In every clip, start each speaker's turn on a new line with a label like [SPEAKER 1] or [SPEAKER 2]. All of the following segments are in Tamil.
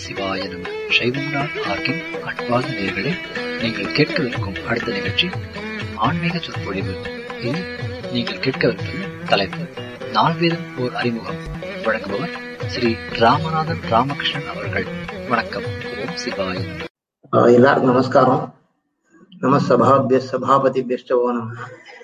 [SPEAKER 1] சிவாய நம சைவம்னா ஆர்கின் அன்பார்ந்த நேர்களே நீங்கள் கேட்கவிருக்கும் அடுத்த நிகழ்ச்சி ஆன்மீக சொற்பொழிவு இதில் நீங்கள் கேட்கவிருப்பது தலைப்பு நால்வேதம் ஓர் அறிமுகம் வழங்குபவர் ஸ்ரீ ராமநாதன் ராமகிருஷ்ணன் அவர்கள் வணக்கம் ஓம் சிவாய நம
[SPEAKER 2] ஆஹ் எல்லாருக்கும் நமஸ்காரம் நம சபாபிய சபாபதிபியஷ்ட ஓ நம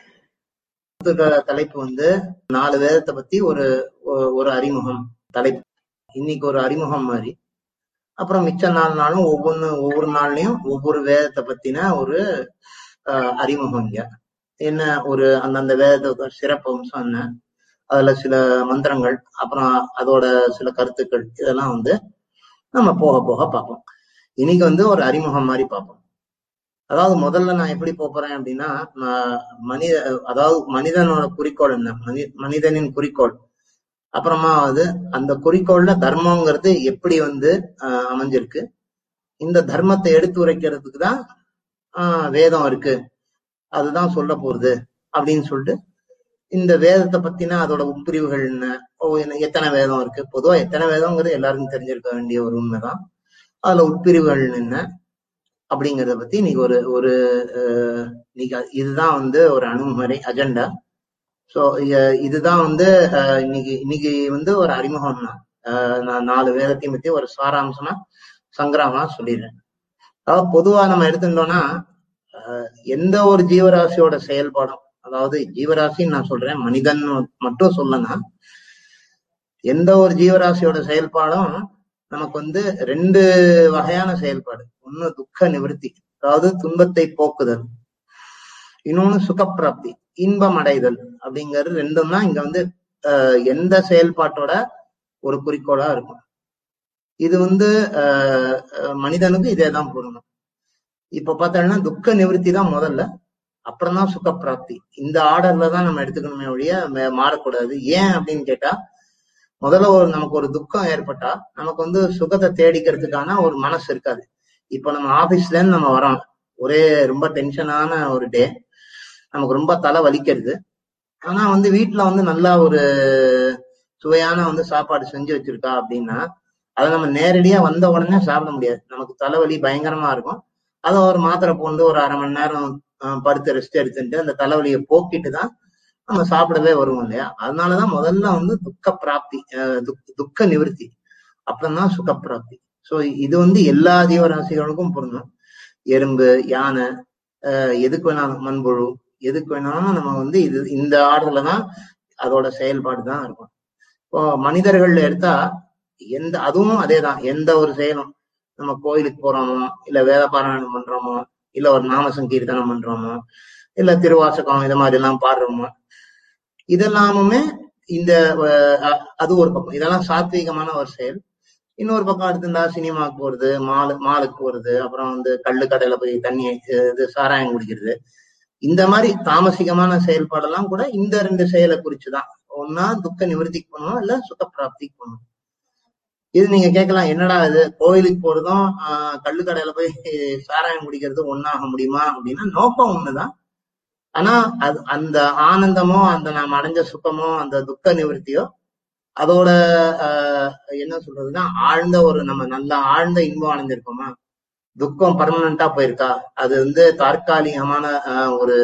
[SPEAKER 2] அடுத்த தலைப்பு வந்து நாலு வேதத்தை பத்தி ஒரு ஒ- ஒரு அறிமுகம் தலைப்பு இன்னைக்கு ஒரு அறிமுகம் மாதிரி அப்புறம் மிச்ச நாலு நாளும் ஒவ்வொன்னு ஒவ்வொரு நாள்லயும் ஒவ்வொரு வேதத்தை பத்தின ஒரு ஆஹ் அறிமுகம் இங்க என்ன ஒரு அந்தந்த வேதத்தோட சிறப்பு அம்சம் என்ன அதுல சில மந்திரங்கள் அப்புறம் அதோட சில கருத்துக்கள் இதெல்லாம் வந்து நம்ம போக போக பார்ப்போம் இன்னைக்கு வந்து ஒரு அறிமுகம் மாதிரி பார்ப்போம் அதாவது முதல்ல நான் எப்படி போப் போறேன் அப்படின்னா நான் மனித அதாவது மனிதனோட குறிக்கோள் என்ன மனி மனிதனின் குறிக்கோள் அப்புறமா வந்து அந்த குறிக்கோள்ல தர்மங்கிறது எப்படி வந்து ஆஹ் அமைஞ்சிருக்கு இந்த தர்மத்தை எடுத்து உரைக்கிறதுக்கு தான் ஆஹ் வேதம் இருக்கு அதுதான் சொல்ல போகுது அப்படின்னு சொல்லிட்டு இந்த வேதத்தை பத்தின அதோட உட்பிரிவுகள் என்ன ஓ என்ன- எத்தனை வேதம் இருக்கு பொதுவா எத்தனை வேதம்ங்கிறது எல்லாருக்கும் தெரிஞ்சிருக்க வேண்டிய ஒரு உண்மைதான் அதுல உட்பிரிவுகள் என்ன அப்படிங்கறத பத்தி இன்னைக்கு ஒரு ஒரு அஹ், இன்னைக்கு அது- இதுதான் வந்து ஒரு அணுகுமுறை அஜெண்டா ஸோ இதுதான் வந்து அஹ், இன்னைக்கு இன்னைக்கு வந்து ஒரு அறிமுகம் தான் அஹ், நான் நாலு வேதத்தையும் பத்தி ஒரு சாராம்சமா சங்கிரமா சொல்லிடுறேன் அதாவது பொதுவா நம்ம எடுத்துட்டோம்னா அஹ், எந்த ஒரு ஜீவராசியோட செயல்பாடும் அதாவது ஜீவராசின்னு நான் சொல்றேன் மனிதன் மட்டும் சொல்லனா எந்த ஒரு ஜீவராசியோட செயல்பாடும் நமக்கு வந்து ரெண்டு வகையான செயல்பாடு ஒண்ணு துக்க நிவர்த்தி அதாவது துன்பத்தை போக்குதல் இன்னொன்னு சுகப்பிராப்தி இன்பம் அடைதல் அப்படிங்கிறது ரெண்டும் தான் இங்க வந்து ஆஹ், எந்த செயல்பாட்டோட ஒரு குறிக்கோளா இருக்கும் இது வந்து ஆஹ், ஆஹ், மனிதனுக்கு இதே தான் பொருந்தும் இப்ப பார்த்தோம்னா துக்க நிவர்த்தி தான் முதல்ல அப்புறம் தான் சுகப்பிராப்தி இந்த ஆர்டர்ல தான் நம்ம எடுத்துக்கணுமே ஒழிய மே- மாறக்கூடாது ஏன் அப்படின்னு கேட்டா முதல்ல ஒரு நமக்கு ஒரு துக்கம் ஏற்பட்டா நமக்கு வந்து சுகத்தை தேடிக்கிறதுக்கான ஒரு மனசு இருக்காது இப்ப நம்ம ஆபீஸ்ல இருந்து நம்ம வரோம் ஒரே ரொம்ப டென்ஷனான ஒரு டே நமக்கு ரொம்ப தலை வலிக்கிறது ஆனா வந்து வீட்ல வந்து நல்லா ஒரு சுவையான வந்து சாப்பாடு செஞ்சு வச்சிருக்கா அப்படின்னா அதை நம்ம நேரடியா வந்த உடனே சாப்பிட முடியாது நமக்கு தலைவலி பயங்கரமா இருக்கும் அதை ஒரு மாத்திரை போண்டு ஒரு அரை மணி நேரம் அஹ், படுத்து ரெஸ்ட் எடுத்துட்டு அந்த தலைவலியை போக்கிட்டு தான் நம்ம சாப்பிடவே வருவோம் இல்லையா அதனாலதான் முதல்ல வந்து துக்க பிராப்தி அஹ், துக்- துக்க நிவர்த்தி அப்புறம்தான் சுகப்பிராப்தி சோ இது வந்து எல்லா ஜீவராசிகளுக்கும் பொருந்தும் எறும்பு யானை அஹ், எதுக்கு வேணாலும் மண்புழு எதுக்கு வேணாலும் நம்ம வந்து இது இந்த ஆர்டர்ல தான் அதோட செயல்பாடு தான் இருக்கும் இப்போ மனிதர்கள்ல எடுத்தா எந்த அதுவும் அதேதான் எந்த ஒரு செயலும் நம்ம கோயிலுக்கு போறோமோ இல்ல வேத பாராயணம் பண்றோமோ இல்ல ஒரு நாம சங்கீர்த்தனம் பண்றோமோ இல்ல திருவாசகம் இது மாதிரி எல்லாம் பாடுறோமோ இதெல்லாமுமே இந்த அஹ், அ- அது ஒரு பக்கம் இதெல்லாம் சாத்வீகமான ஒரு செயல் இன்னொரு பக்கம் எடுத்துட்டா சினிமாக்கு போறது மாலு மாலுக்கு போறது அப்புறம் வந்து கள்ளு கடையில போய் தண்ணி அஹ், இது சாராயம் குடிக்கிறது இந்த மாதிரி தாமசிகமான செயல்பாடெல்லாம் கூட இந்த ரெண்டு செயலை குறிச்சுதான் ஒன்னா துக்க நிவர்த்திக்கு பண்ணணும் இல்ல சுகப்பிராப்திக்கு பண்ணணும் இது நீங்க கேட்கலாம் என்னடா இது கோயிலுக்கு போறதும் ஆஹ் கள்ளு கடையில போய் சாராயம் குடிக்கிறதும் ஒண்ணாக முடியுமா அப்படின்னா நோக்கம் ஒண்ணுதான் ஆனா அது அந்த ஆனந்தமோ அந்த நாம் அடைஞ்ச சுகமோ அந்த துக்க நிவர்த்தியோ அதோட ஆஹ் என்ன சொல்றதுன்னா ஆழ்ந்த ஒரு நம்ம நல்லா ஆழ்ந்த இன்பம் அடைஞ்சிருக்கோமா துக்கம் பர்மனண்டா போயிருக்கா அது வந்து தற்காலிகமான ஆஹ் ஒரு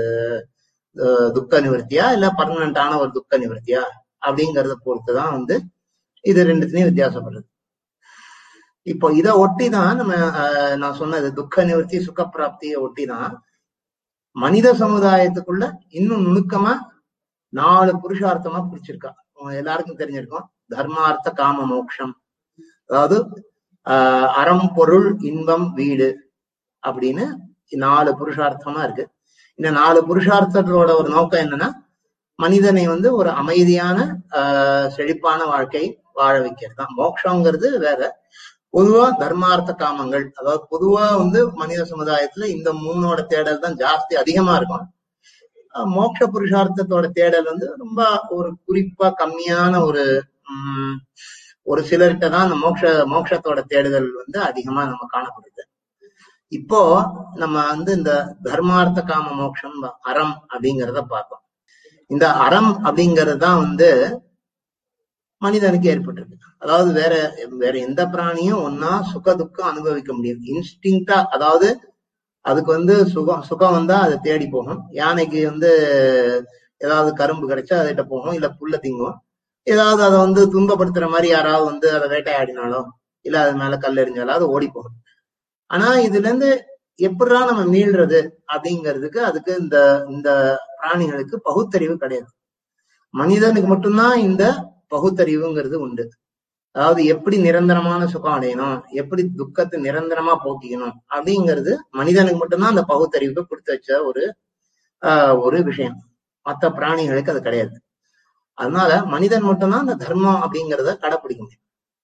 [SPEAKER 2] ஆஹ் துக்க நிவர்த்தியா இல்ல பர்மனண்டான ஒரு துக்க நிவர்த்தியா அப்படிங்கறத பொறுத்துதான் வந்து இது ரெண்டுத்துலயும் வித்தியாசப்படுது இப்போ இதை ஒட்டி தான் நம்ம ஆஹ் நான் சொன்னது துக்க நிவர்த்தி சுகப்பிராப்தியை ஒட்டி தான் மனித சமுதாயத்துக்குள்ள இன்னும் நுணுக்கமா நாலு புருஷார்த்தமா பிரிச்சிருக்கா உங்க எல்லாருக்கும் தெரிஞ்சிருக்கும் தர்மார்த்த காம மோக்ஷம் அதாவது ஆஹ் அறம் பொருள் இன்பம் வீடு அப்படின்னு நாலு புருஷார்த்தமா இருக்கு இந்த நாலு புருஷார்த்தத்தோட ஒரு நோக்கம் என்னன்னா மனிதனை வந்து ஒரு அமைதியான ஆஹ் செழிப்பான வாழ்க்கை வாழ வைக்கிறது தான் மோட்சங்கிறது வேற பொதுவா தர்மார்த்த காமங்கள் அதாவது பொதுவா வந்து மனித சமுதாயத்துல இந்த மூணோட தேடல் தான் ஜாஸ்தி அதிகமா இருக்கும் ஆஹ் மோட்ச புருஷார்த்தத்தோட தேடல் வந்து ரொம்ப ஒரு குறிப்பா கம்மியான ஒரு உம் ஒரு சிலர்கிட்ட தான் அந்த மோட்ச மோட்சத்தோட தேடுதல் வந்து அதிகமா நம்ம காணப்படுது இப்போ நம்ம வந்து இந்த தர்மார்த்த காம மோட்சம் அறம் அப்படிங்கிறத பார்த்தோம் இந்த அறம் அப்படிங்கிறது தான் வந்து மனிதனுக்கு ஏற்பட்டிருக்கு அதாவது வேற வேற எந்த பிராணியும் ஒன்னா சுக துக்கம் அனுபவிக்க முடியும் இன்ஸ்டிங்டா அதாவது அதுக்கு வந்து சுகம் சுகம் வந்தா அதை தேடி போகும் யானைக்கு வந்து ஏதாவது கரும்பு கிடைச்சா அதுகிட்ட போகும் இல்ல புல்ல திங்கும் ஏதாவது அதை வந்து துன்பப்படுத்துற மாதிரி யாராவது வந்து அதை வேட்டையாடினாலோ இல்ல அது மேல கல் எறிஞ்சாலோ அது ஓடி போகும் ஆனா இதுல இருந்து எப்படிடா நம்ம மீள்றது அப்படிங்கிறதுக்கு அதுக்கு இந்த இந்த பிராணிகளுக்கு பகுத்தறிவு கிடையாது மனிதனுக்கு மட்டும்தான் இந்த பகுத்தறிவுங்கிறது உண்டு அதாவது எப்படி நிரந்தரமான சுகம் அடையணும் எப்படி துக்கத்தை நிரந்தரமா போக்கிக்கணும் அப்படிங்கிறது மனிதனுக்கு மட்டும்தான் அந்த பகுத்தறிவுக்கு கொடுத்து வச்ச ஒரு ஆஹ் ஒரு விஷயம் மற்ற பிராணிகளுக்கு அது கிடையாது அதனால மனிதன் மட்டும்தான் அந்த தர்மம் அப்படிங்கிறத கடைப்பிடிக்க முடியும்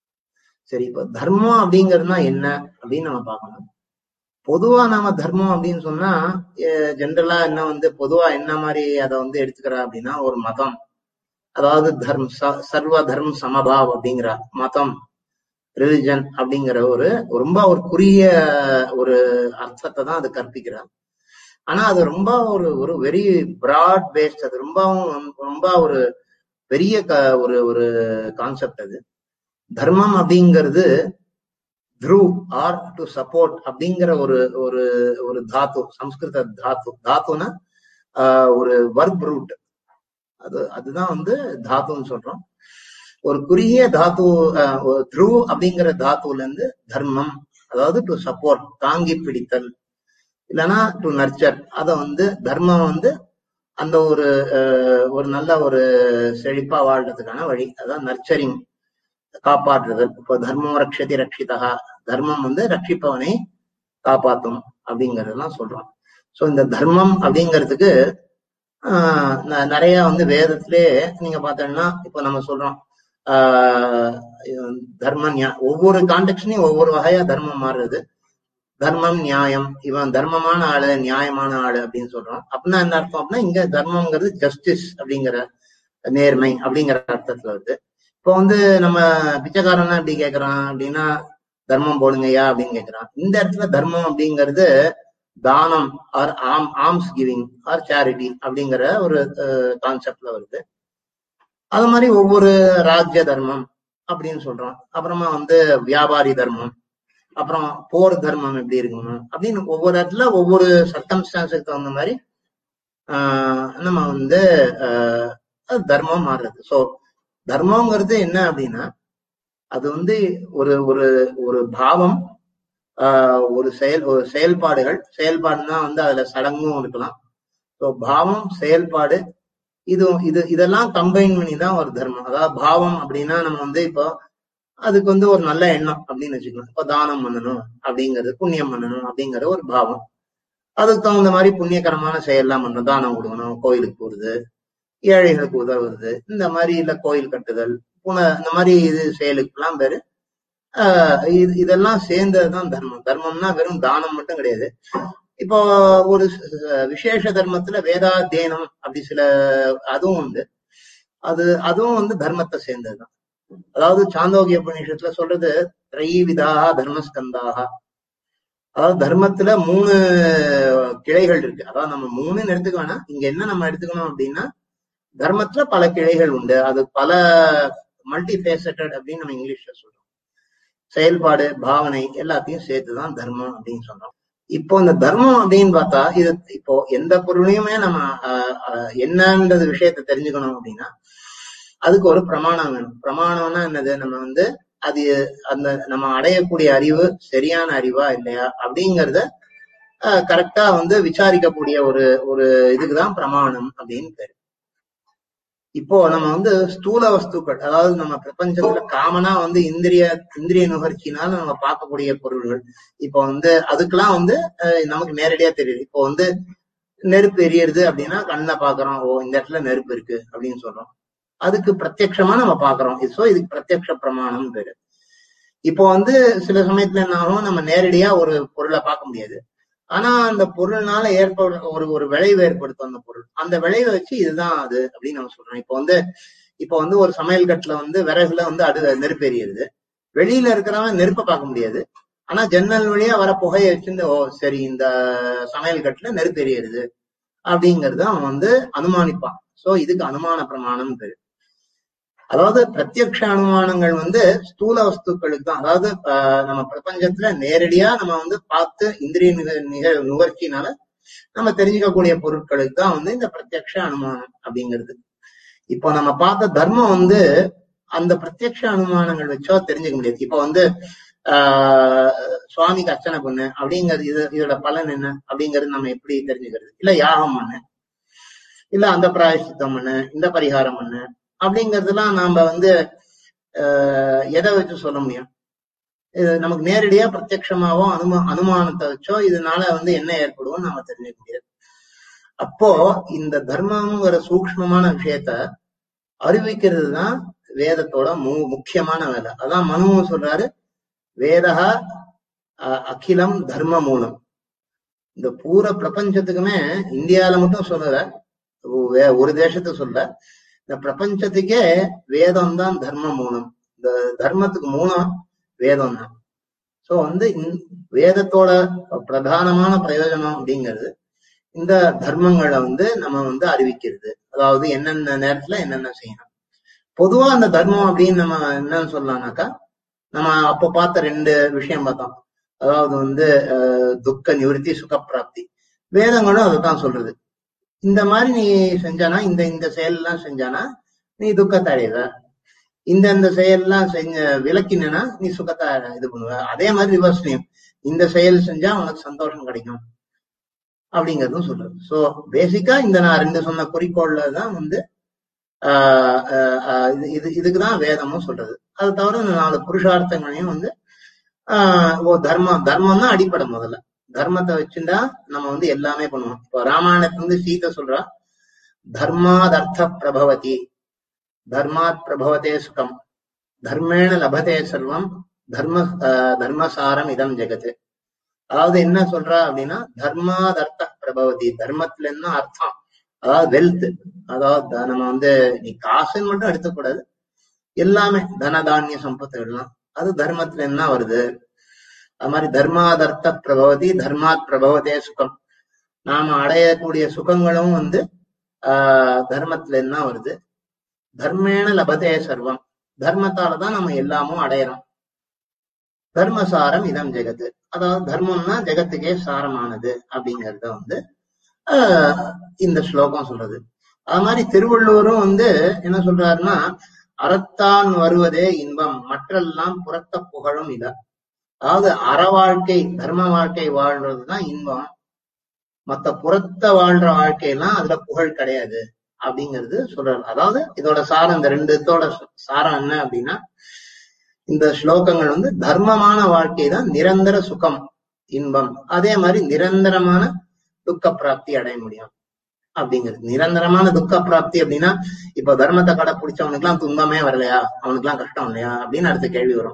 [SPEAKER 2] சரி இப்ப தர்மம் அப்படிங்கிறதுனா என்ன அப்படின்னு நம்ம பார்க்கணும் பொதுவா நாம தர்மம் அப்படின்னு சொன்னா ஜென்ரலா என்ன வந்து பொதுவா என்ன மாதிரி அதை வந்து எடுத்துக்கிறா அப்படின்னா ஒரு மதம் அதாவது தர்ம் ச- சர்வ தர்ம சமபாவ் அப்படிங்கிற மதம் ரிலிஜன் அப்படிங்கிற ஒரு ரொம்ப ஒரு குறுகிய ஒரு அர்த்தத்தை தான் அது கற்பிக்கிறார் ஆனா அது ரொம்ப ஒரு ஒரு வெரி பிராட் பேஸ்ட் அது ரொம்பவும் ரொம்ப ஒரு பெரிய க- ஒரு ஒரு கான்செப்ட் அது தர்மம் அப்படிங்கிறது த்ரூ ஆர் டு சப்போர்ட் அப்படிங்கிற ஒரு ஒரு ஒரு தாத்து சம்ஸ்கிருத தாத்து தாத்துனா ஆஹ் ஒரு வர்க் ரூட் அது அதுதான் வந்து தாத்துன்னு சொல்றோம் ஒரு குறுகிய தாத்து த்ரூ அப்படிங்கிற தாத்துல இருந்து தர்மம் அதாவது டு சப்போர்ட் தாங்கி பிடித்தல் இல்லைன்னா டு நர்ச்சர் அத வந்து தர்மம் வந்து அந்த ஒரு அஹ், ஒரு நல்ல ஒரு செழிப்பா வாழ்றதுக்கான வழி அதான் நர்ச்சரிங் காப்பாற்றுதல் இப்போ தர்மம் ரக்ஷதி ரட்சிதா தர்மம் வந்து ரட்சிப்பவனை காப்பாத்தும் அப்படிங்கறதெல்லாம் சொல்றோம் சோ இந்த தர்மம் அப்படிங்கிறதுக்கு ஆஹ் ந- நிறைய வந்து வேதத்திலே நீங்க பார்த்தோம்னா இப்ப நம்ம சொல்றோம் ஆஹ் தர்ம நியா ஒவ்வொரு கான்டெக்ட்லயும் ஒவ்வொரு வகையா தர்மம் மாறுறது தர்மம் நியாயம் இவன் தர்மமான ஆளு நியாயமான ஆளு அப்படின்னு சொல்றோம் அப்படின்னா என்ன அர்த்தம் அப்படின்னா இங்க தர்மம்ங்கிறது ஜஸ்டிஸ் அப்படிங்கிற நேர்மை அப்படிங்கிற அர்த்தத்துல வருது இப்போ வந்து நம்ம பிச்சைக்காரன் எப்படி கேக்குறான் அப்படின்னா தர்மம் போடுங்கய்யா அப்படின்னு கேக்குறான் இந்த இடத்துல தர்மம் அப்படிங்கிறது தானம் ஆர் ஆம் ஆர்ம்ஸ் கிவிங் ஆர் சேரிட்டி அப்படிங்கிற ஒரு கான்செப்ட்ல வருது அது மாதிரி ஒவ்வொரு ராஜ்ய தர்மம் அப்படின்னு சொல்றோம் அப்புறமா வந்து வியாபாரி தர்மம் அப்புறம் போர் தர்மம் எப்படி இருக்கணும் அப்படின்னு ஒவ்வொரு இடத்துல ஒவ்வொரு சர்க்கம்ஸ்டான்ஸுக்கு தகுந்த மாதிரி ஆஹ் நம்ம வந்து ஆஹ் அது தர்மம் மாறுறது சோ தர்மங்கிறது என்ன அப்படின்னா அது வந்து ஒரு ஒரு ஒரு பாவம் ஆஹ் ஒரு செயல் ஒரு செயல்பாடுகள் செயல்பாடுனா வந்து அதுல சடங்கும் இருக்கலாம் ஸோ பாவம் செயல்பாடு இது இது இதெல்லாம் கம்பைன் பண்ணி தான் ஒரு தர்மம் அதாவது பாவம் அப்படின்னா நம்ம வந்து இப்போ அதுக்கு வந்து ஒரு நல்ல எண்ணம் அப்படின்னு வச்சுக்கலாம் இப்போ தானம் பண்ணணும் அப்படிங்கிறது புண்ணியம் பண்ணணும் அப்படிங்கிற ஒரு பாவம் அதுக்கு தகுந்த மாதிரி புண்ணியகரமான செயல்லாம் பண்ணணும் தானம் கொடுக்கணும் கோயிலுக்கு போறது ஏழைகளுக்கு உதவுறது இந்த மாதிரி இல்ல கோயில் கட்டுதல் புன இந்த மாதிரி இது செயலுக்கெல்லாம் பேரு ஆஹ் இது இதெல்லாம் சேர்ந்ததுதான் தர்மம் தர்மம்னா வெறும் தானம் மட்டும் கிடையாது இப்போ ஒரு ஸ்- விசேஷ தர்மத்துல வேதாத்தியனம் அப்படி சில அதுவும் உண்டு அது அதுவும் வந்து தர்மத்தை சேர்ந்ததுதான் அதாவது சாந்தோக்கிய உபநிஷத்துல சொல்றது திரைவிதாக தர்மஸ்கந்தாக அதாவது தர்மத்துல மூணு கிளைகள் இருக்கு அதாவது நம்ம மூணுன்னு எடுத்துக்க வேணாம் இங்க என்ன நம்ம எடுத்துக்கணும் அப்படின்னா தர்மத்துல பல கிளைகள் உண்டு அது பல மல்டி ஃபேசட்டட் அப்படின்னு நம்ம இங்கிலீஷ்ல சொல்றோம் செயல்பாடு பாவனை எல்லாத்தையும் சேர்த்துதான் தர்மம் அப்படின்னு சொல்றோம் இப்போ இந்த தர்மம் அப்படின்னு பார்த்தா இது இப்போ எந்த பொருளையுமே நம்ம ஆஹ், ஆஹ், என்னன்றது விஷயத்தை தெரிஞ்சுக்கணும் அப்படின்னா அதுக்கு ஒரு பிரமாணம் வேணும் பிரமாணம்னா என்னது நம்ம வந்து அது அந்த நம்ம அடையக்கூடிய அறிவு சரியான அறிவா இல்லையா அப்படிங்கறத கரெக்டா வந்து விசாரிக்கக்கூடிய ஒரு ஒரு இதுக்குதான் பிரமாணம் அப்படின்னு பேரு இப்போ நம்ம வந்து ஸ்தூல வஸ்துக்கள் அதாவது நம்ம பிரபஞ்சத்துல காமனா வந்து இந்திரிய இந்திரிய நுகர்ச்சினால நம்ம பார்க்கக்கூடிய பொருள்கள் இப்போ வந்து அதுக்கெல்லாம் வந்து அஹ், நமக்கு நேரடியா தெரியுது இப்போ வந்து நெருப்பு எரியறது அப்படின்னா கண்ணை பாக்குறோம் ஓ இந்த இடத்துல நெருப்பு இருக்கு அப்படின்னு சொல்றோம் அதுக்கு பிரத்யக்ஷமா நம்ம பாக்குறோம் சோ இதுக்கு பிரத்யக்ஷ பிரமாணம் பேரு இப்போ வந்து சில சமயத்துல என்ன ஆகும் நம்ம நேரடியா ஒரு பொருளை பார்க்க முடியாது ஆனா அந்த பொருள்னால ஏற்பட ஒரு ஒரு விளைவு ஏற்படுத்தும் அந்த பொருள் அந்த விளைவை வச்சு இதுதான் அது அப்படின்னு நம்ம சொல்றோம் இப்போ வந்து இப்போ வந்து ஒரு சமையல் கட்டுல வந்து விறகுல வந்து அடு நெருப்பு எரியுது வெளியில இருக்கிறவன் நெருப்பை பார்க்க முடியாது ஆனா ஜன்னல் வழியா வர புகையை வச்சிருந்து ஓ சரி இந்த சமையல் கட்டுல நெருப்பு எரியுது அப்படிங்கறத அவன் வந்து அனுமானிப்பான் சோ இதுக்கு அனுமான பிரமாணம் பேரு அதாவது பிரத்யக்ஷ அனுமானங்கள் வந்து ஸ்தூல வஸ்துக்களுக்கு தான் அதாவது ஆஹ், நம்ம பிரபஞ்சத்துல நேரடியா நம்ம வந்து பார்த்து இந்திரிய நிக நிக நுகர்ச்சினால நம்ம தெரிஞ்சுக்கக்கூடிய பொருட்களுக்கு தான் வந்து இந்த பிரத்யக்ஷ அனுமானம் அப்படிங்கிறது இப்போ நம்ம பார்த்த தர்மம் வந்து அந்த பிரத்யக்ஷ அனுமானங்கள் வச்சோ தெரிஞ்சுக்க முடியாது இப்போ வந்து ஆஹ் சுவாமிக்கு அர்ச்சனை பண்ணு அப்படிங்கிறது இது இதோட பலன் என்ன அப்படிங்கிறது நம்ம எப்படி தெரிஞ்சுக்கிறது இல்ல யாகம் பண்ணு இல்ல அந்த பிராயசித்தம் பண்ணு இந்த பரிகாரம் பண்ணு அப்படிங்கறதெல்லாம் நாம வந்து ஆஹ் எதை வச்சு சொல்ல முடியும் இது நமக்கு நேரடியா பிரத்யட்சமாவோ அனுமா அனுமானத்தை வச்சோ இதனால வந்து என்ன ஏற்படும் நாம தெரிஞ்சுக்க முடியாது அப்போ இந்த தர்மம்ங்கிற சூக்ஷ்மமான விஷயத்த அறிவிக்கிறது தான் வேதத்தோட மு முக்கியமான வேலை அதான் மனுவும் சொல்றாரு வேதா அஹ், அகிலம் தர்ம மூலம் இந்த பூர பிரபஞ்சத்துக்குமே இந்தியால மட்டும் சொல்லல வே- ஒரு தேசத்துக்கு சொல்ல இந்த பிரபஞ்சத்துக்கே வேதம் தான் தர்ம மூலம் இந்த தர்மத்துக்கு மூலம் வேதம் தான் சோ வந்து இந்த வேதத்தோட பிரதானமான பிரயோஜனம் அப்படிங்கிறது இந்த தர்மங்களை வந்து நம்ம வந்து அறிவிக்கிறது அதாவது என்னென்ன நேரத்துல என்னென்ன செய்யணும் பொதுவா அந்த தர்மம் அப்படின்னு நம்ம என்னன்னு சொல்லலாம்னாக்கா நம்ம அப்ப பார்த்த ரெண்டு விஷயம் பார்த்தோம் அதாவது வந்து அஹ், துக்க நிவர்த்தி சுகப்பிராப்தி வேதங்களும் அதைத்தான் சொல்றது இந்த மாதிரி நீ செஞ்சானா இந்த இந்த செயல் எல்லாம் செஞ்சானா நீ துக்கத்தை அடைவ இந்த இந்த செயல்லாம் செஞ்ச விளக்கினா நீ சுகத்தை இது பண்ணுவ அதே மாதிரி ரிவர்ஸ்லயும் இந்த செயல் செஞ்சா உனக்கு சந்தோஷம் கிடைக்கும் அப்படிங்கறதும் சொல்றது சோ பேசிக்கா இந்த நான் ரெண்டு சொன்ன குறிக்கோள்ல தான் வந்து ஆஹ் ஆஹ் ஆஹ் இது இது இதுக்குதான் வேதமும் சொல்றது அது தவிர இந்த நாலு புருஷார்த்தங்களையும் வந்து ஆஹ் ஓ தர்மம் தர்மம் தான் அடிப்படை முதல்ல தர்மத்தை வச்சுட்டா நம்ம வந்து எல்லாமே பண்ணுவோம் இப்போ ராமாயணத்துல வந்து சீதை சொல்றா தர்மாத் அர்த்த பிரபவதி தர்மாத் பிரபவதே சுகம் தர்மேண லபதே சர்வம் தர்ம ஆஹ் தர்மசாரம் இதம் ஜெகத்து அதாவது என்ன சொல்றா அப்படின்னா தர்மாத் அர்த்த பிரபவதி தர்மத்துல என்ன அர்த்தம் அதாவது வெல்த் அதாவது த- நம்ம வந்து நீ காசுன்னு மட்டும் எடுத்துக்கூடாது எல்லாமே தன தானிய சம்பத்து எல்லாம் அது தர்மத்துல என்ன வருது அது மாதிரி தர்மாதர்த்த பிரபவதி தர்மாத் பிரபவதே சுகம் நாம அடையக்கூடிய சுகங்களும் வந்து ஆஹ் தர்மத்துல என்ன வருது தர்மேன லபதே சர்வம் தர்மத்தால தான் நம்ம எல்லாமும் அடையறோம் தர்மசாரம் இதம் ஜெகத்து அதாவது தர்மம்னா ஜெகத்துக்கே சாரமானது அப்படிங்கறத வந்து ஆஹ் இந்த ஸ்லோகம் சொல்றது அது மாதிரி திருவள்ளுவரும் வந்து என்ன சொல்றாருன்னா அறத்தான் வருவதே இன்பம் மற்றெல்லாம் புறத்த புகழும் இத அதாவது அற வாழ்க்கை தர்ம வாழ்க்கை வாழ்றதுதான் இன்பம் மத்த புறத்த வாழ்ற வாழ்க்கையெல்லாம் அதுல புகழ் கிடையாது அப்படிங்கிறது சொல்றாரு அதாவது இதோட சாரம் இந்த ரெண்டு இதோட சாரம் என்ன அப்படின்னா இந்த ஸ்லோகங்கள் வந்து தர்மமான வாழ்க்கை தான் நிரந்தர சுகம் இன்பம் அதே மாதிரி நிரந்தரமான துக்க பிராப்தி அடைய முடியும் அப்படிங்கிறது நிரந்தரமான துக்க பிராப்தி அப்படின்னா இப்ப தர்மத்தை கடைப்பிடிச்சவனுக்கு எல்லாம் துன்பமே வரலையா அவனுக்கு எல்லாம் கஷ்டம் இல்லையா அப்படின்னு அடுத்த கேள்வி வரும்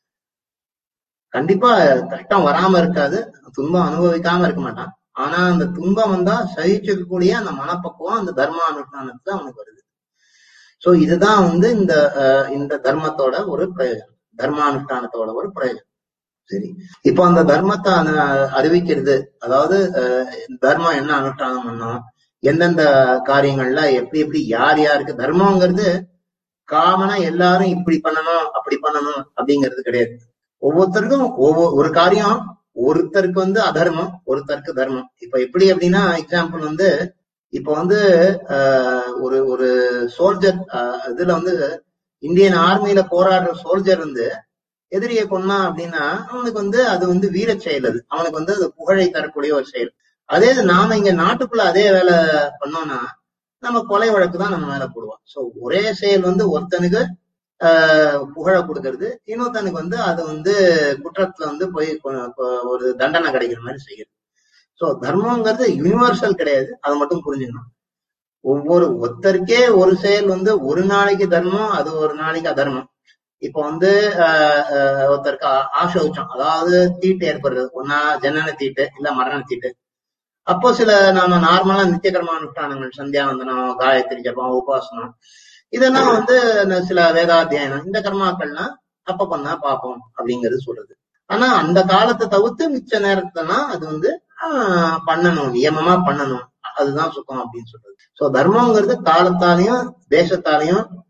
[SPEAKER 2] கண்டிப்பா கஷ்டம் வராம இருக்காது துன்பம் அனுபவிக்காம இருக்க மாட்டான் ஆனா அந்த துன்பம் வந்தா சகிச்சுக்கக்கூடிய அந்த மனப்பக்குவம் அந்த தர்ம அனுஷ்டானத்துல அவனுக்கு வருது சோ இதுதான் வந்து இந்த அஹ், இந்த தர்மத்தோட ஒரு பிரயோஜனம் தர்மானுஷ்டானத்தோட ஒரு பிரயோஜனம் சரி இப்போ அந்த தர்மத்தை அனு- அறிவிக்கிறது அதாவது அஹ், தர்மம் என்ன அனுஷ்டானம் பண்ணணும் எந்தெந்த காரியங்கள்ல எப்படி எப்படி யார் யாருக்கு தர்மங்கிறது காமனா எல்லாரும் இப்படி பண்ணணும் அப்படி பண்ணணும் அப்படிங்கிறது கிடையாது ஒவ்வொருத்தருக்கும் ஒவ்வொரு ஒரு காரியம் ஒருத்தருக்கு வந்து அதர்மம் ஒருத்தருக்கு தர்மம் இப்ப எப்படி அப்படின்னா எக்ஸாம்பிள் வந்து இப்ப வந்து ஆஹ், ஒரு ஒரு சோல்ஜர் இதுல வந்து இந்தியன் ஆர்மியில போராடுற சோல்ஜர் வந்து எதிரியை கொன்னா அப்படின்னா அவனுக்கு வந்து அது வந்து வீர செயல் அது அவனுக்கு வந்து அது புகழை தரக்கூடிய ஒரு செயல் அதே இது நாம இங்க நாட்டுக்குள்ள அதே வேலை பண்ணோம்னா நம்ம கொலை வழக்கு தான் நம்ம மேல போடுவோம் சோ ஒரே செயல் வந்து ஒருத்தனுக்கு ஆஹ் புகழ கொடுக்கறது இன்னொருத்தனுக்கு வந்து அது வந்து குற்றத்துல வந்து போய் கொ- கொ- ஒரு தண்டனை கிடைக்கிற மாதிரி செய்யுது சோ தர்மங்கிறது யூனிவர்சல் கிடையாது அதை மட்டும் புரிஞ்சுக்கணும் ஒவ்வொரு ஒருத்தருக்கே ஒரு செயல் வந்து ஒரு நாளைக்கு தர்மம் அது ஒரு நாளைக்கு அதர்மம் இப்போ வந்து ஆஹ் ஆஹ் ஒருத்தருக்கு ஆ- ஆசௌச்சம் அதாவது தீட்டு ஏற்படுறது ஒன்னா ஜனன தீட்டு இல்ல மரண தீட்டு அப்போ சில நாம நார்மலா நித்திய கர்மானுஷ்டானங்கள் சந்தியாவந்தனம் காயத்ரி ஜபம் உபாசனம் இதெல்லாம் வந்து இந்த சில வேதாத்தியாயனம் இந்த கர்மாக்கள்லாம் அப்ப பண்ணா பார்ப்போம் அப்படிங்கிறது சொல்றது ஆனா அந்த காலத்தை தவிர்த்து மிச்ச நேரத்துலலாம் அது வந்து ஆஹ் பண்ணணும் நியமமா பண்ணணும் அதுதான் சுகம் அப்படின்னு சொல்றது சோ தர்மங்கிறது காலத்தாலையும் தேசத்தாலையும்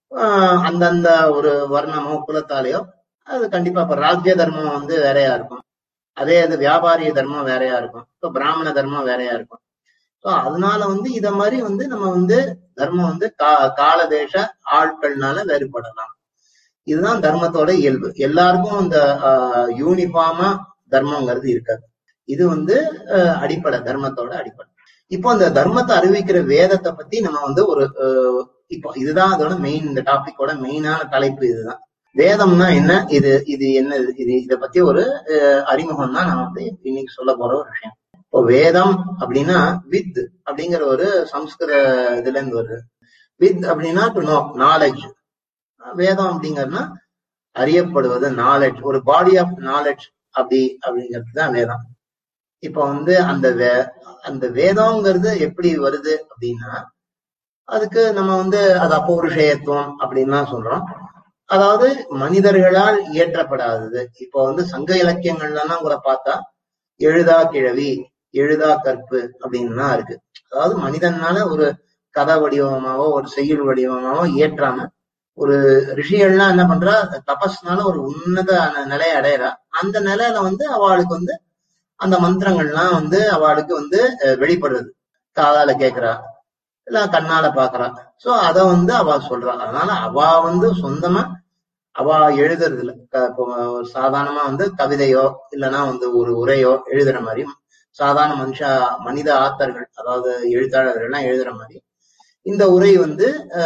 [SPEAKER 2] ஆஹ் அந்தந்த ஒரு வர்ணமோ குலத்தாலேயோ அது கண்டிப்பா இப்ப ராஜ்ய தர்மம் வந்து வேறையா இருக்கும் அதே அது வியாபாரிய தர்மம் வேறையா இருக்கும் இப்ப பிராமண தர்மம் வேறையா இருக்கும் ஸோ அதனால வந்து இத மாதிரி வந்து நம்ம வந்து தர்மம் வந்து கா கால தேச ஆட்கள்னால வேறுபடலாம் இதுதான் தர்மத்தோட இயல்பு எல்லாருக்கும் இந்த யூனிஃபார்மா தர்மங்கிறது இருக்காது இது வந்து அஹ், அடிப்படை தர்மத்தோட அடிப்படை இப்போ அந்த தர்மத்தை அறிவிக்கிற வேதத்தை பத்தி நம்ம வந்து ஒரு அஹ், இப்போ இதுதான் அதோட மெயின் இந்த டாபிக்கோட மெயினான தலைப்பு இதுதான் வேதம்னா என்ன இது இது என்ன இது இத பத்தி ஒரு அஹ், அறிமுகம் தான் நான் வந்து இன்னைக்கு சொல்ல போற ஒரு விஷயம் இப்போ வேதம் அப்படின்னா வித் அப்படிங்கிற ஒரு சம்ஸ்கிருத இதுல இருந்து வருது வித் அப்படின்னா டு நோ நாலேஜ் வேதம் அப்படிங்கறதுனா அறியப்படுவது நாலேஜ் ஒரு பாடி ஆஃப் நாலேஜ் அப்படி அப்படிங்கிறது தான் வேதம் இப்ப வந்து அந்த வே அந்த வேதம்ங்கிறது எப்படி வருது அப்படின்னா அதுக்கு நம்ம வந்து அது அப்பௌருஷேயத்துவம் அப்படின்லாம் சொல்றோம் அதாவது மனிதர்களால் இயற்றப்படாதது இப்போ வந்து சங்க இலக்கியங்கள்லாம் கூட பார்த்தா எழுதா கிழவி எழுதா கற்பு அப்படின்லாம் இருக்கு அதாவது மனிதனால ஒரு கதை வடிவமாவோ ஒரு செய்யுள் வடிவமாவோ இயற்றாம ஒரு ரிஷிகள்லாம் என்ன பண்றா தபஸ்னால ஒரு உன்னத நிலையை அடையறா அந்த நிலையில வந்து அவளுக்கு வந்து அந்த மந்திரங்கள்லாம் வந்து அவளுக்கு வந்து அஹ், வெளிப்படுறது காதால கேக்குறா இல்ல கண்ணால பாக்குறா சோ அத வந்து அவ சொல்றா அதனால அவ வந்து சொந்தமா அவ எழுதுறது இல்ல க- இப்போ ஒரு சாதாரணமா வந்து கவிதையோ இல்லைன்னா வந்து ஒரு உரையோ எழுதுற மாதிரி சாதாரண மனுஷா மனித ஆத்தர்கள் அதாவது எழுத்தாளர்கள் எல்லாம் எழுதுற மாதிரி இந்த உரை வந்து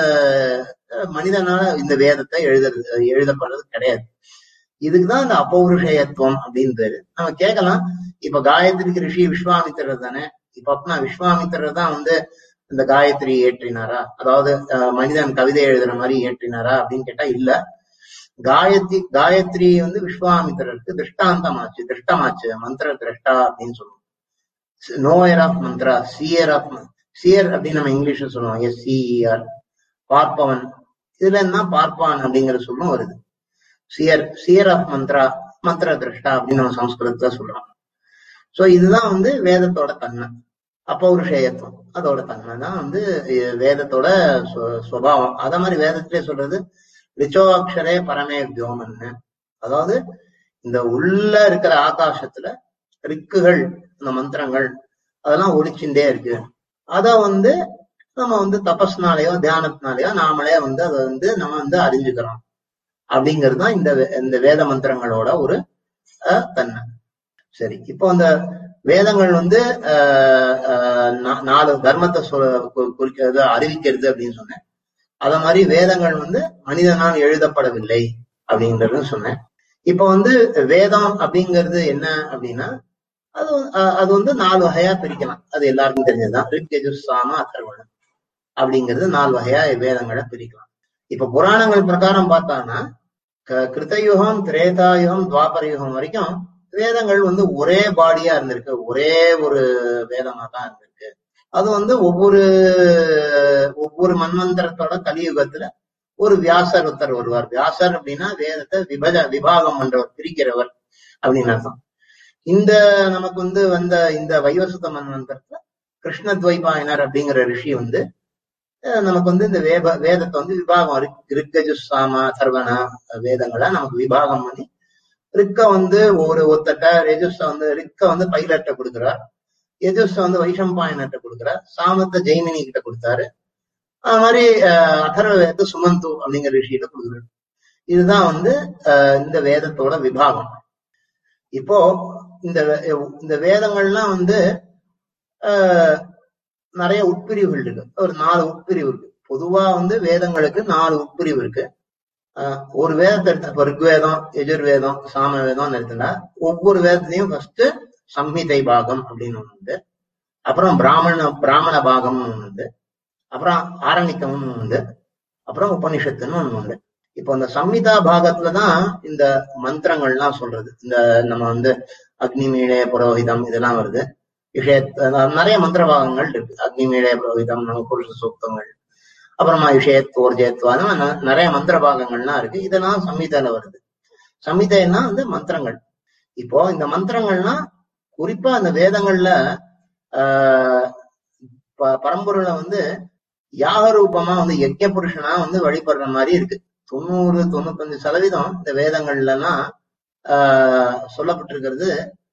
[SPEAKER 2] ஆஹ் அஹ் மனிதனால இந்த வேதத்தை எழுதுறது எழுதப்படுறது கிடையாது இதுக்குதான் இந்த அப்பௌருஷயத்துவம் அப்படின்னு பேரு நம்ம கேட்கலாம் இப்ப காயத்ரிக்கு ரிஷி விஸ்வாமித்திரர் தானே இப்ப அப்பனா விஸ்வாமித்திரர் தான் வந்து இந்த காயத்ரி ஏற்றினாரா அதாவது அஹ், மனிதன் கவிதை எழுதுற மாதிரி ஏற்றினாரா அப்படின்னு கேட்டா இல்ல காயத்ரி காயத்ரி வந்து விஸ்வாமித்திரருக்கு திருஷ்டாந்தமாச்சு திருஷ்டமாச்சு மந்திர திரஷ்டா அப்படின்னு சொல்லுவோம் knower of mantra seer of seer அப்படின்னு நம்ம இங்கிலீஷ்ல சொல்லுவோம் எஸ் சிஇஆர் பார்ப்பவன் இதுல என்ன பார்ப்பான் அப்படிங்கிற சொல்லும் வருது சியர் சியர் ஆஃப் மந்த்ரா மந்திர திரஷ்டா அப்படின்னு நம்ம சம்ஸ்கிருதத்துல சொல்றோம் சோ இதுதான் வந்து வேதத்தோட தன்மை அப்பௌருஷேயத்துவம் அதோட தன்மை தான் வந்து அஹ், வேதத்தோட ஸ்வ- சுபாவம் அத மாதிரி வேதத்திலே சொல்றது ரிச்சோ அக்ஷரே பரமே வியோமன்னு அதாவது இந்த உள்ள இருக்கிற ஆகாசத்துல ரிக்குகள் இந்த மந்திரங்கள் அதெல்லாம் ஒழிச்சுட்டே இருக்கு அத வந்து நம்ம வந்து தபஸ்னாலேயோ தியானத்தினாலேயோ நாமளே வந்து அதை வந்து நம்ம வந்து அறிஞ்சுக்கிறோம் அப்படிங்கிறது தான் இந்த வே- இந்த வேத மந்திரங்களோட ஒரு அஹ், தன்மை சரி இப்போ அந்த வேதங்கள் வந்து ஆஹ், ஆஹ், நா- நாலு தர்மத்தை சொல் கு- குறிக்கிறது அறிவிக்கிறது அப்படின்னு சொன்னேன் அத மாதிரி வேதங்கள் வந்து மனிதனால் எழுதப்படவில்லை அப்படிங்கறது சொன்னேன் இப்போ வந்து வேதம் அப்படிங்கிறது என்ன அப்படின்னா அது வந்து- அஹ், அது வந்து நாலு வகையா பிரிக்கலாம் அது எல்லாருக்கும் தெரிஞ்சதுதான் ரிக் யஜுஸ் சாம அதர்வணம் அப்படிங்கிறது நாலு வகையா வேதங்களை பிரிக்கலாம் இப்ப புராணங்கள் பிரகாரம் பார்த்தான்னா க- கிருத்தயுகம் திரேதாயுகம் துவாபர யுகம் வரைக்கும் வேதங்கள் வந்து ஒரே பாடியா இருந்திருக்கு ஒரே ஒரு வேதமா தான் இருந்திருக்கு அது வந்து ஒவ்வொரு ஒவ்வொரு மன்வந்தரத்தோட கலியுகத்துல ஒரு வியாசர் ஒருத்தர் வருவார் வியாசர் அப்படின்னா வேதத்தை விபஜ விபாகம் பண்றவர் பிரிக்கிறவர் அப்படின்னு அர்த்தம் இந்த நமக்கு வந்து வந்த இந்த வைவசுத மன்வந்தரத்துல கிருஷ்ணத்வைபாயனர் அப்படிங்கிற ரிஷி வந்து அஹ் நமக்கு வந்து இந்த வேத வேதத்தை வந்து விபாகம் ரிக்- ரிக்கஜு சாம சர்வன வேதங்களை நமக்கு விபாகம் பண்ணி ரிக்க வந்து ஒரு ஒத்தட்ட ரெஜுஸ வந்து ரிக்க வந்து பைலட்ட கொடுக்குறார் எஜுஸ வந்து வைஷம்பாயனட்ட கொடுக்குறார் சாமத்தை ஜெய்மினி கிட்ட கொடுத்தாரு அது மாதிரி அஹ், அதர்வ வேதத்தை சுமந்து அப்படிங்கிற ரிஷியில கொடுக்குறாரு இதுதான் வந்து அஹ், இந்த வேதத்தோட விபாகம் இப்போ இந்த வே- இந்த வேதங்கள்லாம் வந்து ஆஹ் நிறைய உட்பிரிவுகள் இருக்கு ஒரு நாலு உட்பிரிவு இருக்கு பொதுவா வந்து வேதங்களுக்கு நாலு உட்பிரிவு இருக்கு ஆஹ் ஒரு வேதத்தை எடுத்த இப்ப ரிக்வேதம் எஜுர்வேதம் சாம வேதம்னு எடுத்தா ஒவ்வொரு வேதத்திலையும் ஃபர்ஸ்ட் சம்ஹிதை பாகம் அப்படின்னு ஒண்ணு உண்டு அப்புறம் பிராமண பிராமண பாகம்னு ஒண்ணு உண்டு அப்புறம் ஆரணிக்கம்னு ஒண்ணு உண்டு அப்புறம் உபனிஷத்துன்னு ஒண்ணு உண்டு இப்போ இந்த சம்ஹிதா பாகத்துலதான் இந்த மந்திரங்கள்லாம் சொல்றது இந்த நம்ம வந்து அக்னிமீழே புரோஹிதம் இதெல்லாம் வருது விஷயத் அஹ் நிறைய மந்திர பாகங்கள் இருக்கு அக்னிமீழே புரோஹிதம் நம்ம புருஷ சூக்தங்கள் அப்புறமா விஷயத் ஓர்ஜயத்வா அந்த மாதிரி ந- நிறைய மந்திர பாகங்கள்லாம் இருக்கு இதெல்லாம் சம்ஹிதையில வருது சம்ஹிதைன்னா வந்து மந்திரங்கள் இப்போ இந்த மந்திரங்கள்லாம் குறிப்பா அந்த வேதங்கள்ல ஆஹ் ப- பரம்பொருளை வந்து யாக ரூபமா வந்து யஜ்ய புருஷனா வந்து வழிபடுற மாதிரி இருக்கு தொண்ணூறு தொண்ணூத்தஞ்சு சதவீதம் இந்த வேதங்கள்ல எல்லாம் ஆஹ் சொல்லப்பட்டிருக்கிறது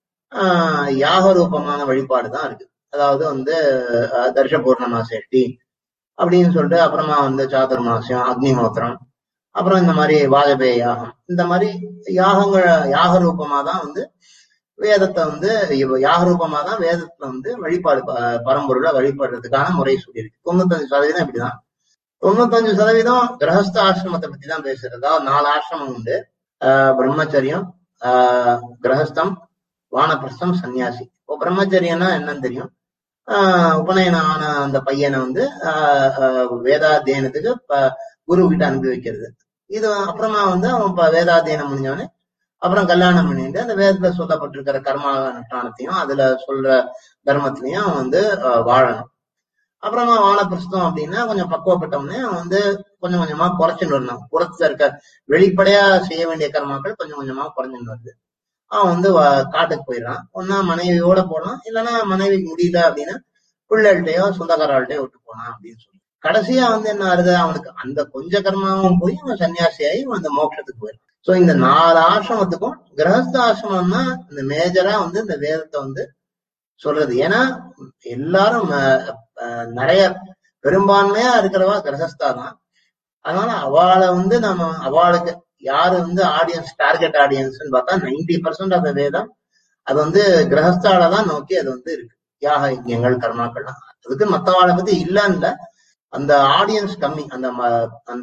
[SPEAKER 2] ஆஹ் யாக ரூபமான வழிபாடு தான் இருக்கு அதாவது வந்து ஆஹ் தர்ஷ பூர்ணமா சேஷ்டி அப்படின்னு சொல்லிட்டு அப்புறமா வந்து சாதுர்மாசியம் அக்னிஹோத்திரம் அப்புறம் இந்த மாதிரி வாஜபேய யாகம் இந்த மாதிரி யாகங்கள் யாக ரூபமா தான் வந்து வேதத்தை வந்து இவ- யாக ரூபமா தான் வேதத்துல வந்து வழிபாடு ப- பரம்பொருளை வழிபடுறதுக்கான முறை சொல்லியிருக்கு தொண்ணூத்தஞ்சு சதவீதம் இப்படிதான் தொண்ணூத்தஞ்சு சதவீதம் கிரகஸ்த ஆசிரமத்தை பத்தி தான் பேசுறது அதாவது நாலு ஆசிரமம் உண்டு ஆஹ் பிரம்மச்சரியம் ஆஹ் கிரகஸ்தம் வானப்பிரஸ்தம் சன்னியாசி இப்போ பிரம்மச்சரியம்னா என்னன்னு தெரியும் ஆஹ் உபநயனம் ஆன அந்த பையனை வந்து ஆஹ் ஆஹ் வேதாத்தியனத்துக்கு ப- குரு கிட்ட அனுப்பி வைக்கிறது இது அப்புறமா வந்து அவன் ப- வேதாத்தியனம் முடிஞ்சவனே அப்புறம் கல்யாணம் பண்ணிட்டு அந்த வேதத்துல சொல்லப்பட்டிருக்கிற கர்மா அனுஷ்டானத்தையும் அதுல சொல்ற தர்மத்திலையும் அவன் வந்து ஆஹ் வாழணும் அப்புறமா வானப்பிரஸ்தம் அப்படின்னா கொஞ்சம் பக்குவப்பட்டவனே அவன் வந்து கொஞ்சம் கொஞ்சமா குறைச்சுன்னு வரணும் புறத்துல இருக்க வெளிப்படையா செய்ய வேண்டிய கர்மாக்கள் கொஞ்சம் கொஞ்சமா குறைஞ்சுன்னு வருது அவன் வந்து வ- காட்டுக்கு போயிடுறான் ஒன்னா மனைவியோட போனான் இல்லைன்னா மனைவிக்கு முடியல அப்படின்னா பிள்ளைகள்கிட்டயோ சொந்தக்காரர்கள்ட்டயோ விட்டு போனான் அப்படின்னு சொல்லி கடைசியா வந்து என்ன ஆகுது அவனுக்கு அந்த கொஞ்ச கர்மாவும் போய் அவன் சன்னியாசியாகி அவன் அந்த மோட்சத்துக்கு போயிடும் சோ இந்த நாலு ஆசிரமத்துக்கும் கிரகஸ்த ஆசிரமம் தான் இந்த மேஜரா வந்து இந்த வேதத்தை வந்து சொல்றது ஏன்னா எல்லாரும் அஹ், அஹ், நிறைய பெரும்பான்மையா இருக்கிறவா கிரகஸ்தா தான் அதனால அவளை வந்து நம்ம அவளுக்கு யாரு வந்து ஆடியன்ஸ் டார்கெட் ஆடியன்ஸ்னு பார்த்தா நைன்டி பர்சன்ட் ஆஃப் வேதம் அது வந்து கிரகஸ்தால தான் நோக்கி அது வந்து இருக்கு யாக யஜ்யங்கள் கர்மாக்கள்லாம் அதுக்கு மத்தவாளை பத்தி இல்லன்னு இல்ல அந்த ஆடியன்ஸ் கம்மி அந்த ம- அந்த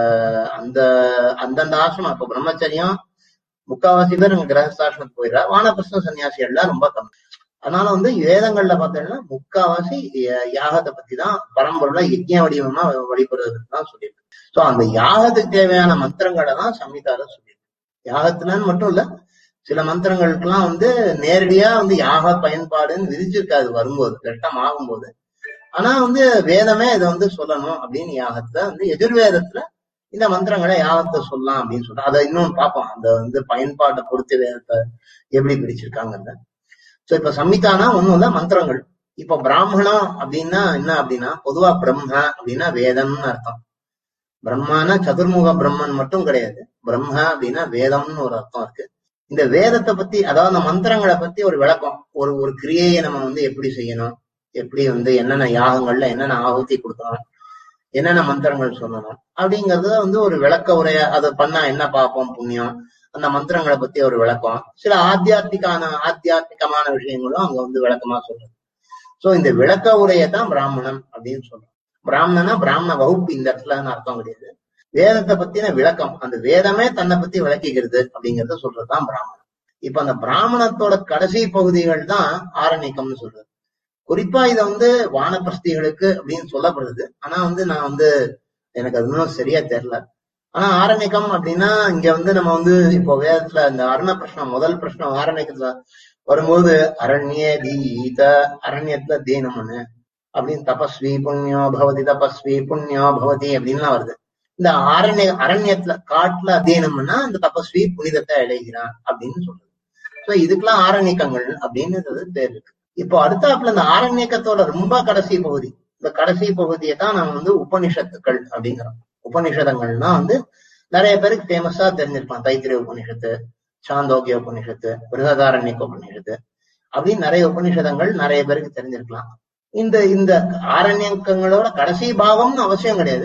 [SPEAKER 2] அந்த அந்தந்த ஆசிரமம் இப்ப பிரம்மச்சரியம் முக்காவாசி பேர் இங்க கிரகஸ்தாசிரமத்துக்கு போயிடுறா வானப்பிரஸ்த சன்னியாசிகள்லாம் ரொம்ப கம்மி அதனால வந்து வேதங்கள்ல பார்த்தீங்கன்னா முக்காவாசி ய- யாகத்தை பத்தி தான் பரம்பொருளா யஜ்ய வடிவமா வழிபடுறதுக்கு தான் சொல்லியிருக்கு சோ அந்த யாகத்துக்கு தேவையான மந்திரங்களை தான் சம்ஹிதால சொல்லியிருக்கு யாகத்துலன்னு மட்டும் இல்ல சில மந்திரங்களுக்கெல்லாம் வந்து நேரடியா வந்து யாக பயன்பாடுன்னு விதிச்சிருக்காது வரும்போது கட்டம் ஆகும்போது ஆனா வந்து வேதமே இதை வந்து சொல்லணும் அப்படின்னு யாகத்துல வந்து எதிர்வேதத்துல இந்த மந்திரங்களை யாகத்தை சொல்லலாம் அப்படின்னு சொல்லிட்டு அதை இன்னும் பார்ப்போம் அந்த வந்து பயன்பாட்டை பொறுத்து வேதத்தை எப்படி பிரிச்சிருக்காங்கன்னு சோ இப்ப சம்மிதானா ஒண்ணும் இல்ல மந்திரங்கள் இப்ப பிராமணம் அப்படின்னா என்ன அப்படின்னா பொதுவா பிரம்ம அப்படின்னா வேதம்னு அர்த்தம் பிரம்மானா சதுர்முக பிரம்மன் மட்டும் கிடையாது பிரம்ம அப்படின்னா வேதம்னு ஒரு அர்த்தம் இருக்கு இந்த வேதத்தை பத்தி அதாவது அந்த மந்திரங்களை பத்தி ஒரு விளக்கம் ஒரு ஒரு கிரியையை நம்ம வந்து எப்படி செய்யணும் எப்படி வந்து என்னென்ன யாகங்கள்ல என்னென்ன ஆகுதி கொடுக்கணும் என்னென்ன மந்திரங்கள் சொல்லணும் அப்படிங்கறது வந்து ஒரு விளக்க உரையா அதை பண்ணா என்ன பார்ப்போம் புண்ணியம் அந்த மந்திரங்களை பத்தி ஒரு விளக்கம் சில ஆத்தியாத்மிகான ஆத்தியாத்மிகமான விஷயங்களும் அங்க வந்து விளக்கமா சொல்றது சோ இந்த விளக்க உரையை தான் பிராமணன் அப்படின்னு சொல்றோம் பிராமணனா பிராமண வகுப்பு இந்த இடத்துலன்னு அர்த்தம் கிடையாது வேதத்தை பத்தின விளக்கம் அந்த வேதமே தன்னை பத்தி விளக்கிக்கிறது அப்படிங்கறத சொல்றதுதான் பிராமணன் இப்ப அந்த பிராமணத்தோட கடைசி பகுதிகள் தான் ஆரண்யக்கம்னு சொல்றது குறிப்பா இதை வந்து வானப்பிரஸ்திகளுக்கு அப்படின்னு சொல்லப்படுது ஆனா வந்து நான் வந்து எனக்கு அது இன்னும் சரியா தெரியல ஆனா ஆரண்யக்கம் அப்படின்னா இங்க வந்து நம்ம வந்து இப்போ வேதத்துல இந்த அருண பிரஷ்னம் முதல் பிரஷ்னம் ஆரண்யக்கத்துல வரும்போது அரண்ய தீத அரண்யத்துல தீனம்னு அப்படின்னு தபஸ்வி புண்ணியோ பவதி தபஸ்வி புண்ணியோ பவதி அப்படின்லாம் வருது இந்த அரண்ய அரண்யத்துல காட்டுல அத்தியனம்னா இந்த தபஸ்வி புனிதத்தை அடைகிறான் அப்படின்னு சொல்றது சோ இதுக்கெல்லாம் ஆரண்யக்கங்கள் அப்படின்னு பேர் இருக்கு இப்போ அடுத்தாப்புல இந்த ஆரண்யக்கத்தோட ரொம்ப கடைசி பகுதி இந்த கடைசி பகுதியை தான் நம்ம வந்து உபனிஷத்துக்கள் அப்படிங்கிறோம் உபனிஷதங்கள்னா வந்து நிறைய பேருக்கு ஃபேமஸா தெரிஞ்சிருக்கலாம் தைத்திரிய உபனிஷத்து சாந்தோக்கிய உபனிஷத்து பிருகதாரண்யக்க உபனிஷத்து அப்படின்னு நிறைய உபனிஷதங்கள் நிறைய பேருக்கு தெரிஞ்சிருக்கலாம் இந்த இந்த ஆரண்யக்கங்களோட கடைசி பாகம்னு அவசியம் கிடையாது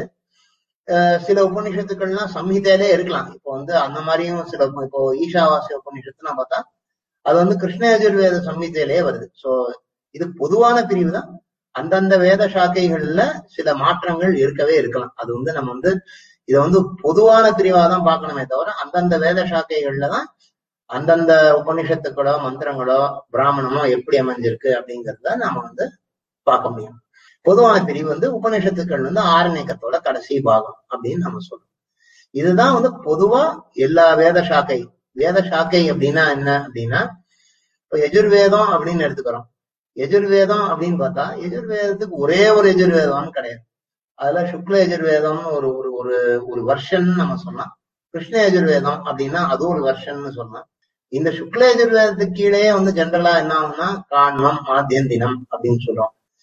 [SPEAKER 2] அஹ் சில உபனிஷத்துக்கள்லாம் சம்ஹிதையிலே இருக்கலாம் இப்போ வந்து அந்த மாதிரியும் சில உப- இப்போ ஈஷாவாசிய உபனிஷத்துலாம் பார்த்தா அது வந்து கிருஷ்ண யஜுர்வேத சம்ஹிதையிலே வருது சோ இது பொதுவான பிரிவு தான் அந்தந்த வேத சாக்கைகள்ல சில மாற்றங்கள் இருக்கவே இருக்கலாம் அது வந்து நம்ம வந்து இதை வந்து பொதுவான பிரிவா தான் பார்க்கணுமே தவிர அந்தந்த வேத சாக்கைகள்ல தான் அந்தந்த உபனிஷத்துக்களோ மந்திரங்களோ பிராமணமோ எப்படி அமைஞ்சிருக்கு அப்படிங்கறத நம்ம வந்து பார்க்க முடியும் பொதுவான பிரிவு வந்து உபநிஷத்துக்கள் வந்து ஆரண்யக்கத்தோட கடைசி பாகம் அப்படின்னு நம்ம சொல்றோம் இதுதான் வந்து பொதுவா எல்லா வேத சாக்கை வேத சாக்கை அப்படின்னா என்ன அப்படின்னா இப்ப எஜுர்வேதம் அப்படின்னு எடுத்துக்கிறோம் எஜுர்வேதம் அப்படின்னு பார்த்தா எஜுர்வேதத்துக்கு ஒரே ஒரு எஜுர்வேதம்னு கிடையாது அதுல சுக்ல எஜுர்வேதம்னு ஒரு ஒரு ஒரு ஒரு வருஷன் நம்ம சொல்லலாம் கிருஷ்ண எஜுர்வேதம் அப்படின்னா அது ஒரு வருஷன்னு சொல்லலாம் இந்த சுக்ல எஜுர்வேதத்துக்கு கீழே வந்து ஜென்ரலா என்ன ஆகும்னா காண்மம் ஆத்தியந்தினம் அப்படின்னு சொல்றோம்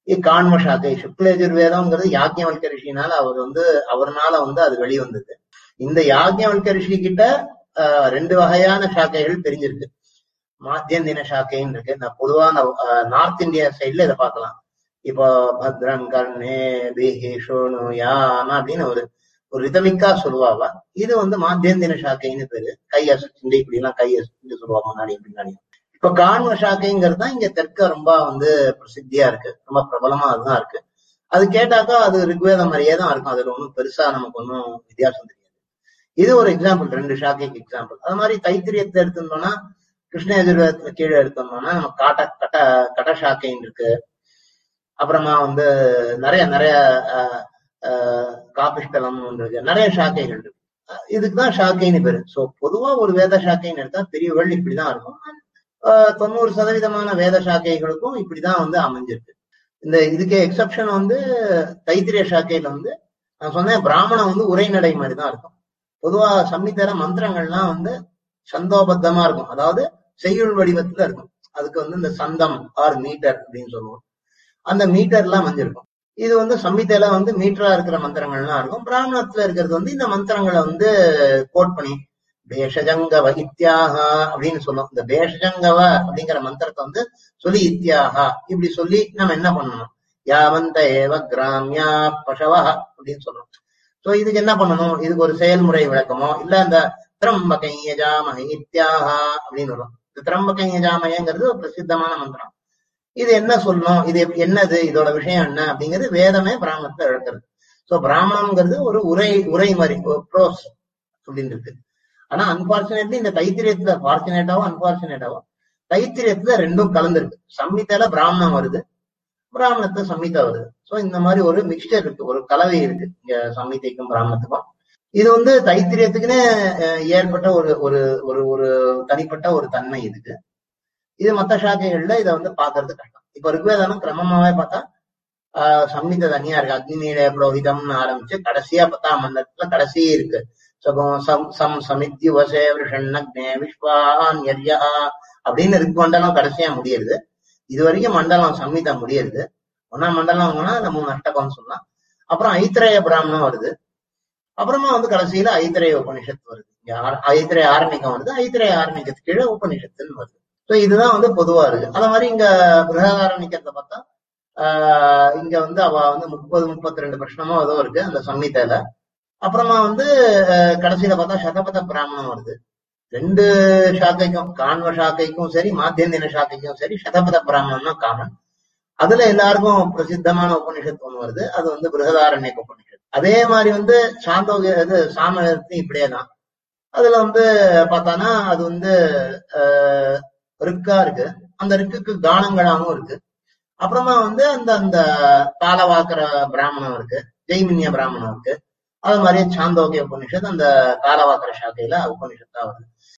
[SPEAKER 2] காண்ம சாக்கை சுக்லயஜுர்வேதம்ங்கிறது யாக்ஞவல்க ரிஷினால அவர் வந்து அவர்னால வந்து அது வெளிவந்தது இந்த யாக்ஞவல்க ரிஷி கிட்ட ஆஹ், ரெண்டு வகையான சாக்கைகள் தெரிஞ்சிருக்கு மாத்தியந்தின சாக்கைன்னு இருக்கு நான் பொதுவா நார்த் இந்தியா சைட்ல இதை பார்க்கலாம் இப்போ பத்ரம் கர்ணே பிஹி ஷோனு யாம அப்படின்னு ஒரு ஒரு ரிதமிக்கா சொல்லுவாவ இது வந்து மாத்தியந்தின சாக்கைன்னு பேரு கை அசைச்சுண்டு இப்படி எல்லாம் கை அசைச்சுண்டு சொல்லுவாங்க முன்னாடி பின்னாடி இப்ப காண்ம சாக்கைங்கிறது தான் இங்க தெற்க ரொம்ப வந்து பிரசித்தியா இருக்கு ரொம்ப பிரபலமா அதுதான் இருக்கு அது கேட்டாக்கா அது ரிக்வேதம் மாதிரியே தான் இருக்கும் அதுல ஒன்றும் பெருசா நமக்கு ஒன்றும் வித்தியாசம் தெரியாது இது ஒரு எக்ஸாம்பிள் ரெண்டு ஷாக்கைக்கு எக்ஸாம்பிள் அது மாதிரி தைத்திரியத்தை எடுத்திருந்தோம்னா கிருஷ்ண எதிர்வேதத்துல கீழே எடுத்தோம்னா நம்ம காட்ட கட்ட கட்ட ஷாக்கைன்னு இருக்கு அப்புறமா வந்து நிறைய நிறைய ஆஹ், ஆஹ், காபிஷ்டலம் இருக்கு நிறைய ஷாக்கைகள் இருக்கு அஹ் இதுக்குதான் ஷாக்கைன்னு பேரு சோ பொதுவா ஒரு வேத ஷாக்கைன்னு எடுத்தா பிரிவுகள் இப்படிதான் இருக்கும் ஆஹ், தொண்ணூறு சதவீதமான வேத சாக்கைகளுக்கும் இப்படிதான் வந்து அமைஞ்சிருக்கு இந்த இதுக்கு எக்ஸப்ஷன் வந்து தைத்திரிய சாக்கையில வந்து நான் சொன்னேன் பிராமணம் வந்து உரைநடை மாதிரி தான் இருக்கும் பொதுவா சம்மித்தர மந்திரங்கள்லாம் வந்து சந்தோபத்தமா இருக்கும் அதாவது செய்யுள் வடிவத்துல இருக்கும் அதுக்கு வந்து இந்த சந்தம் ஆர் மீட்டர் அப்படின்னு சொல்லுவோம் அந்த மீட்டர்லாம் வந்திருக்கும் இது வந்து சம்மித்தையில வந்து மீட்டரா இருக்கிற மந்திரங்கள்லாம் இருக்கும் பிராமணத்துல இருக்கிறது வந்து இந்த மந்திரங்களை வந்து கோட் பண்ணி பேஷஜங்கவ இத்தியாக அப்படின்னு சொல்லுவோம் இந்த பேஷஜங்கவ அப்படிங்கிற மந்திரத்தை வந்து சொல்லி இத்தியாக இப்படி சொல்லி நம்ம என்ன பண்ணணும் யாவந்த ஏவ கிராமியா பசவ அப்படின்னு சொல்றோம் சோ இதுக்கு என்ன பண்ணணும் இதுக்கு ஒரு செயல்முறை விளக்கமோ இல்ல இந்த திரம்பகையஜாமஹ இத்தியாக அப்படின்னு வரும் இந்த திரம்பகையஜாமயங்கிறது ஒரு பிரசித்தமான மந்திரம் இது என்ன சொல்லணும் இது எப்படி- என்னது இதோட விஷயம் என்ன அப்படிங்கிறது வேதமே பிராமணத்துல இழக்கிறது சோ பிராமணம்ங்கிறது ஒரு உரை உரை மாதிரி ப்ரோஸ் அப்படின்னு இருக்கு ஆனா அன்பார்ச்சுனேட்லி இந்த தைத்திரியத்துல ஃபார்ச்சுனேட்டாவோ அன்பார்ச்சுனேட்டாவோ தைத்திரியத்துல ரெண்டும் கலந்துருக்கு சம்மித்தால பிராமணம் வருது பிராமணத்துல சம்மிதா வருது சோ இந்த மாதிரி ஒரு மிக்சர் இருக்கு ஒரு கலவை இருக்கு இங்க சம்மிதைக்கும் பிராமணத்துக்கும் இது வந்து தைத்திரியத்துக்குன்னே அஹ், ஏற்பட்ட ஒரு ஒரு ஒரு ஒரு தனிப்பட்ட ஒரு தன்மை இதுக்கு இது மத்த சாக்கைகள்ல இதை வந்து பாக்குறது கஷ்டம் இப்ப ரிக்வேதானம் கிரமமாவே பார்த்தா ஆஹ் சம்மித தனியா இருக்கு அக்னிமீட புரோஹிதம்னு ஆரம்பிச்சு கடைசியா பத்தாம் மண்டலத்துல கடைசி இருக்கு சகம் சம் சம் சமித்யு வசே விஷண்ணக்னே விஸ்வான் யர்யா அப்படின்னு ரிக் மண்டலம் கடைசியா முடியுது இது வரைக்கும் மண்டலம் சம்மிதா முடியுது ஒன்னாம் மண்டலம் போனா இந்த மூணு அஷ்டகம்னு சொல்லலாம் அப்புறம் ஐத்திரேய பிராமணம் வருது அப்புறமா வந்து கடைசியில ஐத்திரேய உபனிஷத்து வருது இங்க ஆர- ஐத்திரேய ஆரணிக்கம் வருது ஐத்திரேய ஆரணிக்கத்துக்கு கீழே உபனிஷத்துன்னு வருது ஸோ இதுதான் வந்து பொதுவா இருக்கு அதே மாதிரி இங்க பிருகதாரணிக்கத்தை பார்த்தா ஆஹ் இங்க வந்து அவ வந்து முப்பது முப்பத்தி ரெண்டு பிரச்சனமோ ஏதோ இருக்கு அந்த சம்மித்தையில அப்புறமா வந்து அஹ், கடைசியில பார்த்தா சதபத பிராமணம் வருது ரெண்டு சாக்கைக்கும் காண்வ சாக்கைக்கும் சரி மாத்தியந்தின சாக்கைக்கும் சரி சதபத பிராமணம் தான் காமன் அதுல எல்லாருக்கும் பிரசித்தமான உபனிஷத்து ஒண்ணு வருது அது வந்து பிருகதாரண்யක உபனிஷத் அதே மாதிரி வந்து சாந்தோக இது சாமவேதத்தையும் இப்படியே தான் அதுல வந்து பார்த்தானா அது வந்து ஆஹ், ரிக்கா இருக்கு அந்த ரிக்குக்கு கானங்களாவும் இருக்கு அப்புறமா வந்து அந்த அந்த தாளவாக்கர பிராமணம் இருக்கு ஜெய்மின்ய பிராமணம் இருக்கு அது மாதிரியே சாந்தோக்கிய உபனிஷத் அந்த தாளவாக்கர சாக்கையில உபனிஷத்தா வருது